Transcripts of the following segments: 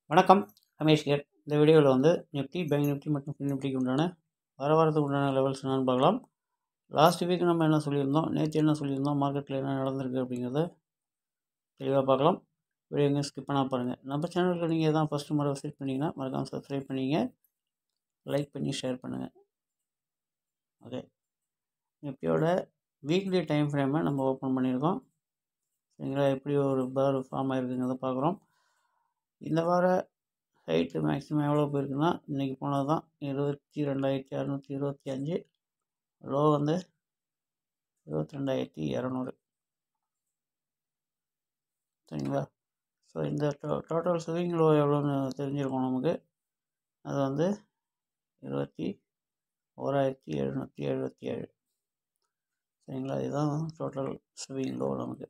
வணக்கம் ரமேஷ் கேர் இந்த வீடியோவில் வந்து நிஃப்டி பேங்க் நிஃப்டி மற்றும் ஃபின் நிஃப்டிக்கு உண்டான வர வாரத்துக்கு உண்டான லெவல்ஸ் என்னன்னு பார்க்கலாம் லாஸ்ட் வீக் நம்ம என்ன சொல்லியிருந்தோம் நேற்று என்ன சொல்லியிருந்தோம் மார்க்கெட்டில் என்ன நடந்திருக்கு அப்படிங்கிறத தெளிவாக பார்க்கலாம் வீடியோ எங்கேயும் ஸ்கிப் பண்ணால் பாருங்கள் நம்ம சேனலுக்கு நீங்கள் தான் ஃபஸ்ட்டு முறை விசிட் பண்ணிங்கன்னா மறக்காமல் சப்ஸ்கிரைப் பண்ணிங்க லைக் பண்ணி ஷேர் பண்ணுங்கள் ஓகே நிஃப்டியோட வீக்லி டைம் ஃப்ரேமை நம்ம ஓப்பன் பண்ணியிருக்கோம் சரிங்களா எப்படி ஒரு பார் ஃபார்ம் ஆகிருக்குங்கிறத பார்க்குறோம் இந்த வார ஹைட்டு மேக்ஸிமம் எவ்வளோ போயிருக்குன்னா இன்றைக்கி போனது தான் இருபத்தி ரெண்டாயிரத்தி அறநூற்றி இருபத்தி அஞ்சு லோ வந்து இருபத்தி ரெண்டாயிரத்தி இரநூறு சரிங்களா ஸோ இந்த டோ டோட்டல் ஸ்விங் லோ எவ்வளோன்னு தெரிஞ்சிருக்கும் நமக்கு அது வந்து இருபத்தி ஓராயிரத்தி எழுநூற்றி எழுபத்தி ஏழு சரிங்களா இதுதான் டோட்டல் ஸ்விங் லோ நமக்கு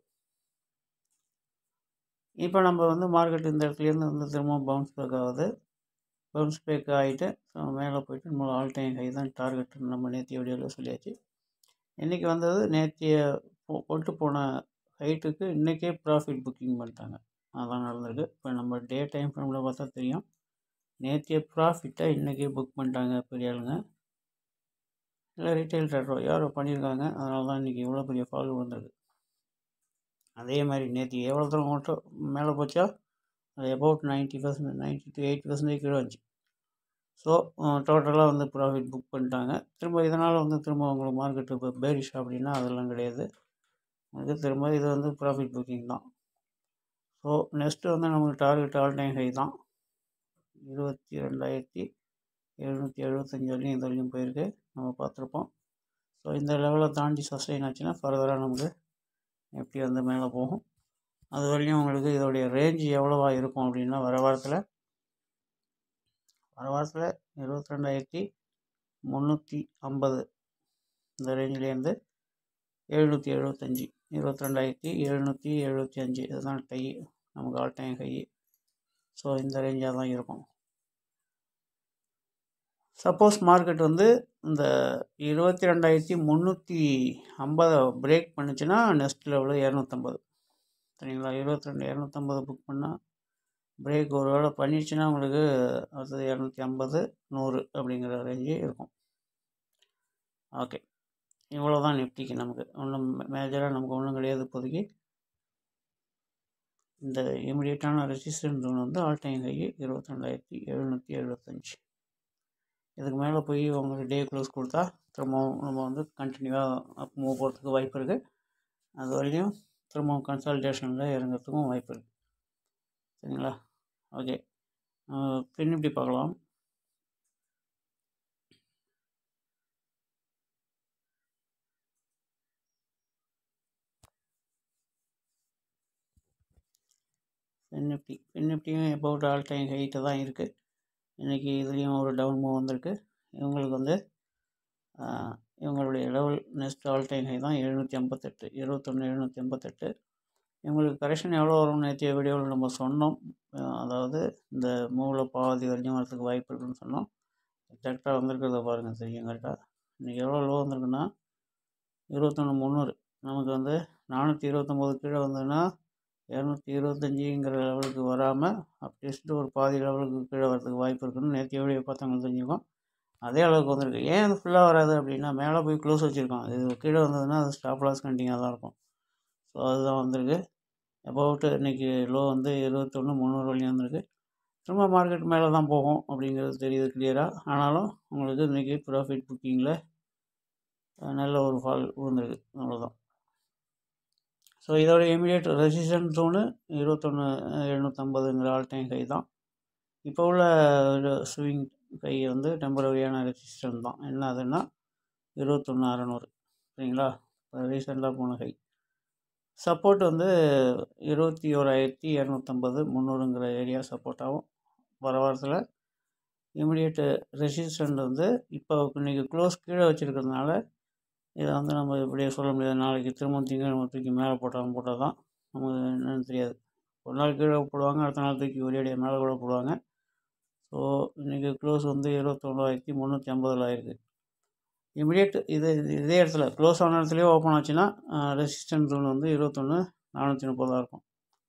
இப்போ நம்ம வந்து மார்க்கெட் இந்த இடத்துலேருந்து வந்து திரும்ப பவுன்ஸ் பேக் ஆகுது பவுன்ஸ் பேக் ஆகிட்டு ஸோ மேலே போயிட்டு நம்ம ஆல் டைம் ஹை தான் டார்கெட் நம்ம நேற்று வீடியோவில் சொல்லியாச்சு இன்றைக்கி வந்தது நேற்றைய போ கொண்டு போன ஹைட்டுக்கு இன்றைக்கே ப்ராஃபிட் புக்கிங் பண்ணிட்டாங்க அதான் நடந்திருக்கு இப்போ நம்ம டே டைம் ஃப்ரேமில் பார்த்தா தெரியும் நேற்றைய ப்ராஃபிட்டை இன்றைக்கே புக் பண்ணிட்டாங்க பெரிய ஆளுங்க இல்லை ரீட்டைல் ட்ரேடரோ யாரோ பண்ணியிருக்காங்க அதனால தான் இன்றைக்கி இவ்வளோ பெரிய ஃபால் வந்திருக்கு அதே மாதிரி நேற்று எவ்வளோ தூரம் மட்டும் மேலே போச்சா அது about ninety percent ninety to eighty percentage கீழே வந்துச்சு ஸோ டோட்டலாக வந்து ப்ராஃபிட் புக் பண்ணிட்டாங்க திரும்ப இதனால் வந்து திரும்ப உங்களுக்கு மார்க்கெட்டு இப்போ பேரிஷ் அப்படின்னா அதெல்லாம் கிடையாது உங்களுக்கு திரும்ப இது வந்து ப்ராஃபிட் புக்கிங் தான் ஸோ நெக்ஸ்ட்டு வந்து நமக்கு டார்கெட் ஆல் டைம் ஹை தான் இருபத்தி ரெண்டாயிரத்தி எழுநூற்றி எழுபத்தஞ்சி வரையும் இது வரையும் போயிருக்கு நம்ம பார்த்துருப்போம் ஸோ இந்த லெவலை தாண்டி சஸ்டெயின் ஆச்சுன்னா ஃபர்தராக நமக்கு எப்படி வந்து மேலே போகும் அது வரையும் உங்களுக்கு இதோடைய ரேஞ்ச் எவ்வளோவா இருக்கும் அப்படின்னா வர வாரத்தில் வர வாரத்தில் இருபத்தி ரெண்டாயிரத்தி முந்நூற்றி ஐம்பது இந்த ரேஞ்சிலேருந்து எழுநூற்றி எழுபத்தஞ்சி இருபத்தி ரெண்டாயிரத்தி எழுநூற்றி எழுபத்தி அஞ்சு இதுதான் டை நமக்கு ஆல் டைம் ஹை ஸோ இந்த ரேஞ்சாக தான் இருக்கும் சப்போஸ் மார்க்கெட் வந்து இந்த இருபத்தி ரெண்டாயிரத்தி முந்நூற்றி ஐம்பதை பிரேக் பண்ணுச்சுன்னா நெக்ஸ்ட் லெவலு இரநூத்தம்பது சரிங்களா இருபத்தி ரெண்டு இரநூத்தம்பது புக் பண்ணால் பிரேக் ஒரு வேளை பண்ணிடுச்சுன்னா உங்களுக்கு அடுத்தது இரநூத்தி ஐம்பது நூறு அப்படிங்கிற ரேஞ்சு இருக்கும் ஓகே இவ்வளோ தான் நிஃப்டிக்கு நமக்கு ஒன்றும் மேஜராக நமக்கு ஒன்றும் கிடையாது இப்போதைக்கு இந்த இமிடியேட்டான ரெசிஸ்டன்ஸ் ஜோன் வந்து ஆல் டைம் ஹை இருபத்தி ரெண்டாயிரத்தி எழுநூற்றி எழுபத்தஞ்சி இதுக்கு மேலே போய் உங்களுக்கு டே க்ளோஸ் கொடுத்தா திரும்பவும் நம்ம வந்து கண்டினியூவாக அப் மூவ் போகிறதுக்கு வாய்ப்பு இருக்குது அது வரையும் திரும்பவும் கன்சல்டேஷனில் இறங்கிறதுக்கும் வாய்ப்பு இருக்குது சரிங்களா ஓகே பின் இப்படி பார்க்கலாம் பின் நிஃப்டி பின் நிஃப்டியும் அபவுட் ஆல் டைம் ஹைட்டு தான் இருக்குது இன்றைக்கி இதுலேயும் ஒரு டவுன் மூவ் வந்திருக்கு இவங்களுக்கு வந்து இவங்களுடைய level next all time high தான் எழுநூற்றி ஐம்பத்தெட்டு இருபத்தொன்று எழுநூற்றி ஐம்பத்தெட்டு இவங்களுக்கு கரெக்ஷன் எவ்வளோ வரும்னு நேற்றைய வீடியோவில் நம்ம சொன்னோம் அதாவது இந்த மூவில் பாதி வரைக்கும் வரதுக்கு வாய்ப்பு இருக்குன்னு சொன்னோம் எக்ஸாக்டாக வந்திருக்கிறத பாருங்கள் தெரியும் கரெக்டாக இன்றைக்கி எவ்வளோ லோ வந்திருக்குன்னா இருபத்தொன்று முந்நூறு நமக்கு வந்து நானூற்றி இருபத்தொம்போது கீழே வந்ததுன்னா இரநூத்தி இருபத்தஞ்சிங்கிற லெவலுக்கு வராமல் அட்லீஸ்ட் ஒரு பாதி லெவலுக்கு கீழே வரதுக்கு வாய்ப்பு இருக்குன்னு நேற்று வீடியோ பார்த்தவங்க தெரிஞ்சுக்கோம் அதே அளவுக்கு வந்திருக்கு ஏன் அது ஃபுல்லாக வராது அப்படின்னா மேலே போய் க்ளோஸ் வச்சுருக்கோம் இது கீழே வந்ததுன்னா அது ஸ்டாப் லாஸ் கண்டினியூவாக தான் இருக்கும் ஸோ அதுதான் வந்திருக்கு அபவுட்டு இன்றைக்கி லோ வந்து இருபத்தொன்று முந்நூறு வரையும் வந்திருக்கு திரும்ப மார்க்கெட் மேலே தான் போகும் அப்படிங்கிறது தெரியுது கிளியராக ஆனாலும் உங்களுக்கு இன்றைக்கி ப்ராஃபிட் புக்கிங்கில் நல்ல ஒரு ஃபால் விழுந்திருக்கு அவ்வளோதான் ஸோ இதோட இமீடியட் ரெசிஸ்டன்ஸ் ஜோனு இருபத்தொன்று எழுநூற்றம்பதுங்கிற ஆல் டைம் ஹை தான் இப்போ உள்ள ஸ்விங் கை வந்து டெம்பரரியான ரெசிஸ்டன்ஸ் தான் என்ன அதுன்னா இருபத்தொன்று அறநூறு சரிங்களா இப்போ ரீசெண்டாக போன ஹை சப்போர்ட் வந்து இருபத்தி ஓராயிரத்தி இரநூத்தம்பது முந்நூறுங்கிற ஏரியா சப்போர்ட்டாகவும் வர வாரத்தில் இமிடியேட்டு ரெசிஸ்டன்ட் வந்து இப்போ இன்றைக்கி க்ளோஸ் கீழே வச்சுருக்கிறதுனால இதை வந்து நம்ம இப்படியே சொல்ல முடியாது நாளைக்கு திரும்ப திங்கக்கிழமை தூக்கி மேலே போட்டாலும் போட்டால் தான் நமக்கு என்னென்னு தெரியாது ஒரு நாள் கீழே போடுவாங்க அடுத்த நாள் தூக்கி ஒரேடியாக மேலே கூட போடுவாங்க ஸோ இன்றைக்கி க்ளோஸ் வந்து இருபத்தொன்னாயிரத்தி முந்நூற்றி ஐம்பதில் ஆயிருக்கு இமிடியேட் இது இதே இடத்துல க்ளோஸ் ஆன இடத்துலையே ஓப்பன் ஆச்சுன்னா ரெசிஸ்டன்ஸ் ஜோன் வந்து இருபத்தொன்று நானூற்றி முப்பதாக இருக்கும்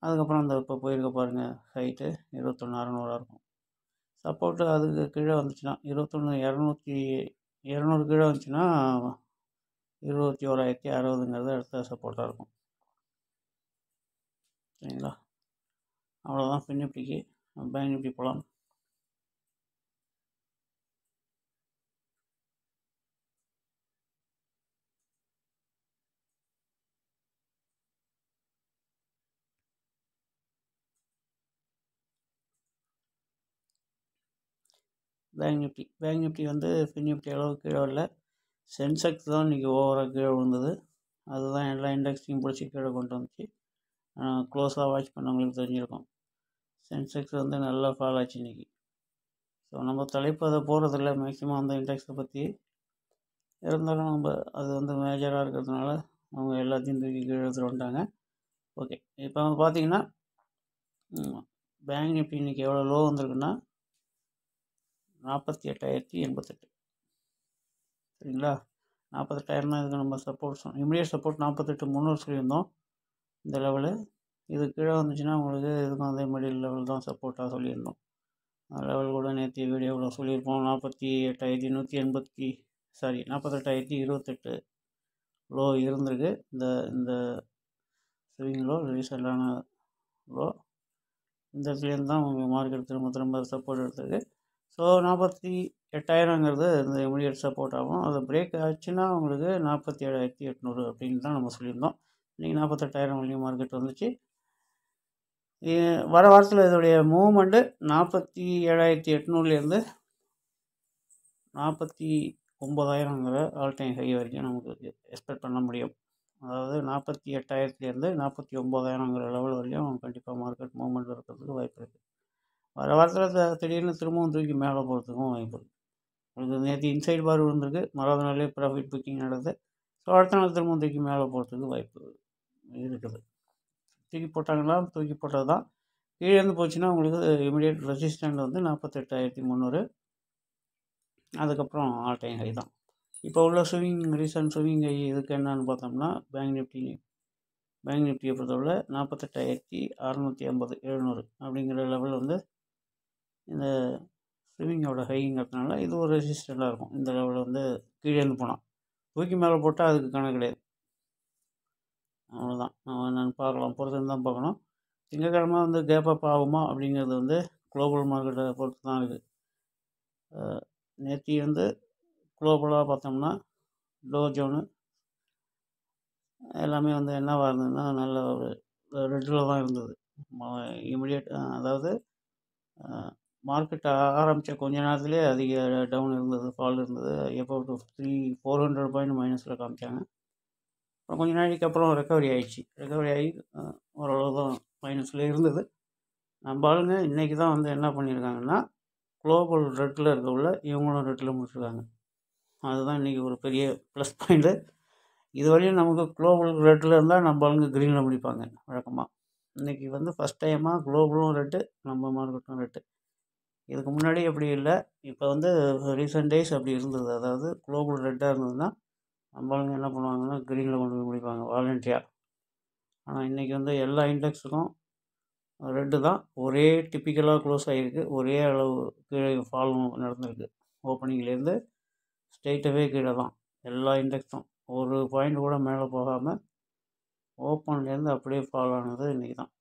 அதுக்கப்புறம் அந்த இப்போ போயிருக்க பாருங்கள் ஹைட்டு இருபத்தொன்று அறநூறாக இருக்கும் சப்போர்ட்டு அதுக்கு கீழே வந்துச்சுன்னா இருபத்தொன்று இரநூத்தி இரநூறு கீழே வந்துச்சுன்னா இருபத்தி ஓராயிரத்தி அறுபதுங்கிறது அடுத்த சப்போர்ட்டாக இருக்கும் சரிங்களா அவ்வளோதான் ஃபின் நிஃப்டிக்கு பேங்க் நிஃப்டி போகலாம் பேங்க் நிஃப்டி பேங்க் நிஃப்டி வந்து ஃபின் நிஃப்டி அளவுக்கு கீழே வரல சென்செக்ஸ் தான் இன்றைக்கி ஓவராக கீழே விழுந்தது அதுதான் எல்லா இண்டெக்ஸையும் பிடிச்சி கீழே கொண்டு வந்துச்சு க்ளோஸாக வாட்ச் பண்ணவங்களுக்கு தெரிஞ்சிருக்கும் சென்செக்ஸ் வந்து நல்லா ஃபால் ஆச்சு இன்றைக்கி ஸோ நம்ம தலைப்பு அதை போகிறதில்ல மேக்ஸிமம் அந்த இண்டெக்ஸை பற்றி இருந்தாலும் நம்ம அது வந்து மேஜராக இருக்கிறதுனால அவங்க எல்லாத்தையும் தூக்கி கீழே எடுத்துகிட்டு வந்துட்டாங்க ஓகே இப்போ வந்து பார்த்தீங்கன்னா பேங்க் நிஃப்டி இன்றைக்கி எவ்வளோ லோ வந்திருக்குன்னா நாற்பத்தி எட்டாயிரத்தி எண்பத்தெட்டு சரிங்களா நாற்பத்தெட்டாயிரம் தான் இதுக்கு நம்ம சப்போர்ட் சொன்னோம் இமீடியட் சப்போர்ட் நாற்பத்தெட்டு முந்நூறு சொல்லியிருந்தோம் இந்த லெவலு இது கீழே வந்துச்சுன்னா உங்களுக்கு இதுக்கும் அதே மிடில் லெவல் தான் சப்போர்ட்டாக சொல்லியிருந்தோம் லெவல் கூட நேற்று வீடியோவில் சொல்லியிருப்போம் நாற்பத்தி எட்டாயிரத்தி நூற்றி எண்பத்தி சாரி நாற்பத்தெட்டாயிரத்தி இருபத்தெட்டு லோ இருந்திருக்கு இந்த இந்த ஸ்விங் லோ ரீசெண்டான லோ இந்த இடத்துலேருந்து தான் உங்கள் மார்க்கெட் திரும்ப திரும்ப சப்போர்ட் எடுத்திருக்கு ஸோ நாற்பத்தி எட்டாயிரங்கிறது இந்த இமீடியட் சப்போர்ட் ஆகும் அது பிரேக் ஆச்சுன்னா உங்களுக்கு நாற்பத்தி ஏழாயிரத்தி எட்நூறு அப்படின்னு தான் நம்ம சொல்லியிருந்தோம் இன்றைக்கி நாற்பத்தெட்டாயிரம் வரையும் மார்க்கெட் வந்துச்சு வர வாரத்தில் இதோடைய மூவ்மெண்ட்டு நாற்பத்தி ஏழாயிரத்தி எட்நூறுலேருந்து நாற்பத்தி ஒம்பதாயிரங்கிற ஆல் டைம் ஹை வரைக்கும் நமக்கு எக்ஸ்பெக்ட் பண்ண முடியும் அதாவது நாற்பத்தி எட்டாயிரத்துலேருந்து நாற்பத்தி ஒம்பதாயிரங்கிற லெவல் வரையும் கண்டிப்பாக மார்க்கெட் மூவ்மெண்ட் இருக்கிறதுக்கு வாய்ப்பு இருக்குது வர வாரத்தில் திடீர்னு திரும்பவும் தூக்கி மேலே போகிறதுக்கும் வாய்ப்பு இருக்குது உங்களுக்கு நேற்று இன்சைட் பார் விழுந்திருக்கு மறாவது நாளே ப்ராஃபிட் புக்கிங் நடக்குது ஸோ அடுத்த நாள் திரும்பவும் தூக்கி மேலே போகிறதுக்கு வாய்ப்பு இருக்குது தூக்கி போட்டாங்கன்னா தூக்கி போட்டது தான் கீழேருந்து போச்சுன்னா உங்களுக்கு இமீடியட் ரெசிஸ்டண்ட் வந்து நாற்பத்தெட்டாயிரத்தி முந்நூறு அதுக்கப்புறம் ஆல் டைம் ஹை தான் இப்போ உள்ள ஸ்விங் ரீசன்ட் ஸ்விங் ஹை இதுக்கு என்னன்னு பார்த்தோம்னா பேங்க் நிஃப்டி பேங்க் நிஃப்டியை பொறுத்தவரை நாற்பத்தெட்டாயிரத்தி அறநூற்றி ஐம்பது எழுநூறு அப்படிங்கிற லெவல் வந்து இந்த ஸ்விமிங்கோட ஹைங்கிறதுனால இது ஒரு ரெசிஸ்டண்ட்டாக இருக்கும் இந்த லெவலில் வந்து கீழேருந்து போனால் தூக்கி மேலே போட்டால் அதுக்கு கணக்கு கிடையாது அவ்வளோதான் நம்ம என்னென்னு பார்க்கலாம் பொறுத்து தான் பார்க்கணும் திங்கக்கிழமை வந்து கேப் அப் ஆகுமா அப்படிங்கிறது வந்து குளோபல் மார்க்கெட்டை பொறுத்து தான் இருக்குது நேற்று வந்து குளோபலாக பார்த்தோம்னா டோ ஜோனு எல்லாமே வந்து என்னவாக இருந்ததுன்னா நல்ல ஒரு ரெட்டில் தான் இருந்தது இமிடியேட் அதாவது மார்க்கெட் ஆரம்பித்த கொஞ்ச நேரத்துலேயே அதிக டவுன் இருந்தது ஃபால் இருந்தது எப்போ two three four hundred point மைனஸில் காமிச்சாங்க அப்புறம் கொஞ்ச நாளைக்கு அப்புறம் ரெக்கவரி ஆயிடுச்சு ரெக்கவரி ஆகி ஓரளவு தான் மைனஸில் இருந்தது நம்ம ஆளுங்க இன்றைக்கி தான் வந்து என்ன பண்ணியிருக்காங்கன்னா குளோபல் ரெட்டில் இருக்கவுள்ள இவங்களும் ரெட்டில் முடிச்சிருக்காங்க அதுதான் இன்றைக்கி ஒரு பெரிய ப்ளஸ் பாயிண்ட்டு இதுவரையும் நமக்கு குளோபல் ரெட்டில் இருந்தால் நம்ம ஆளுங்க க்ரீனில் முடிப்பாங்க வழக்கமாக இன்றைக்கி வந்து ஃபஸ்ட் டைமாக குளோபலும் ரெட்டு நம்ம மார்க்கெட்டும் ரெட்டு இதுக்கு முன்னாடி அப்படி இல்லை இப்போ வந்து ரீசெண்ட் டேஸ் அப்படி இருந்தது அதாவது குளோபல் ரெட்டாக இருந்ததுன்னா நம்ம ஆளுங்க என்ன பண்ணுவாங்கன்னா க்ரீனில் கொண்டு போய் முடிப்பாங்க வாலண்டியாக ஆனால் இன்றைக்கி வந்து எல்லா இண்டெக்ஸுக்கும் ரெட்டு தான் ஒரே டிப்பிக்கலாக க்ளோஸ் ஆகிருக்கு ஒரே அளவு கீழே ஃபாலும் நடந்திருக்கு ஓப்பனிங்லேருந்து ஸ்ட்ரெயிட்டாகவே கீழே தான் எல்லா இண்டெக்ஸும் ஒரு பாயிண்ட் கூட மேலே போகாமல் ஓப்பன்லேருந்து அப்படியே ஃபால் ஆனது இன்றைக்கி தான்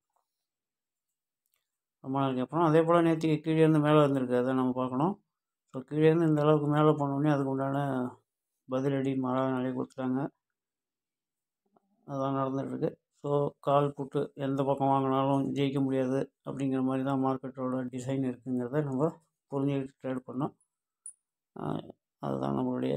ரொம்ப நாளைக்கு அப்புறம் அதே போல் நேற்றுக்கு கீழேருந்து மேலே வந்திருக்கு அதை நம்ம பார்க்கணும் ஸோ கீழேருந்து இந்த அளவுக்கு மேலே போனோடனே அதுக்கு உண்டான பதிலடி மழை நாளே கொடுத்துட்டாங்க அதான் நடந்துகிட்ருக்கு ஸோ கால் புட்டு எந்த பக்கம் வாங்கினாலும் ஜெயிக்க முடியாது அப்படிங்கிற மாதிரி தான் மார்க்கெட்டோட டிசைன் இருக்குங்கிறத நம்ம புரிஞ்சுக்கிட்டு ட்ரேட் பண்ணோம் அதுதான் நம்மளுடைய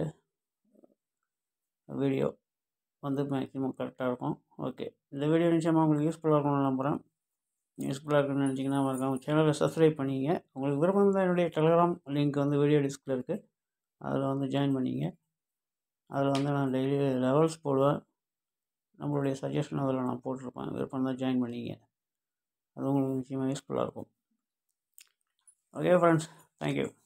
வீடியோ வந்து மேக்ஸிமம் கரெக்டாக இருக்கும் ஓகே இந்த வீடியோ நிச்சயமாக உங்களுக்கு யூஸ்ஃபுல்லாக இருக்கும்னு நம்புகிறேன் யூஸ்ஃபுல்லாக இருக்குன்னு நினச்சிங்கன்னா மறக்காம சேனலை சப்ஸ்கிரைப் பண்ணிங்க உங்களுக்கு விருப்பம் இருந்தால் என்னுடைய டெலகிராம் லிங்க் வந்து வீடியோ டிஸ்கில் இருக்குது அதில் வந்து ஜாயின் பண்ணிங்க அதில் வந்து நான் டெய்லி லெவல்ஸ் போடுவேன் நம்மளுடைய சஜஷன் அதில் நான் போட்டிருப்பேன் விருப்பம் இருந்தால் ஜாயின் பண்ணிங்க அது உங்களுக்கு நிச்சயமாக யூஸ்ஃபுல்லாக இருக்கும் ஓகே ஃப்ரெண்ட்ஸ் தேங்க்யூ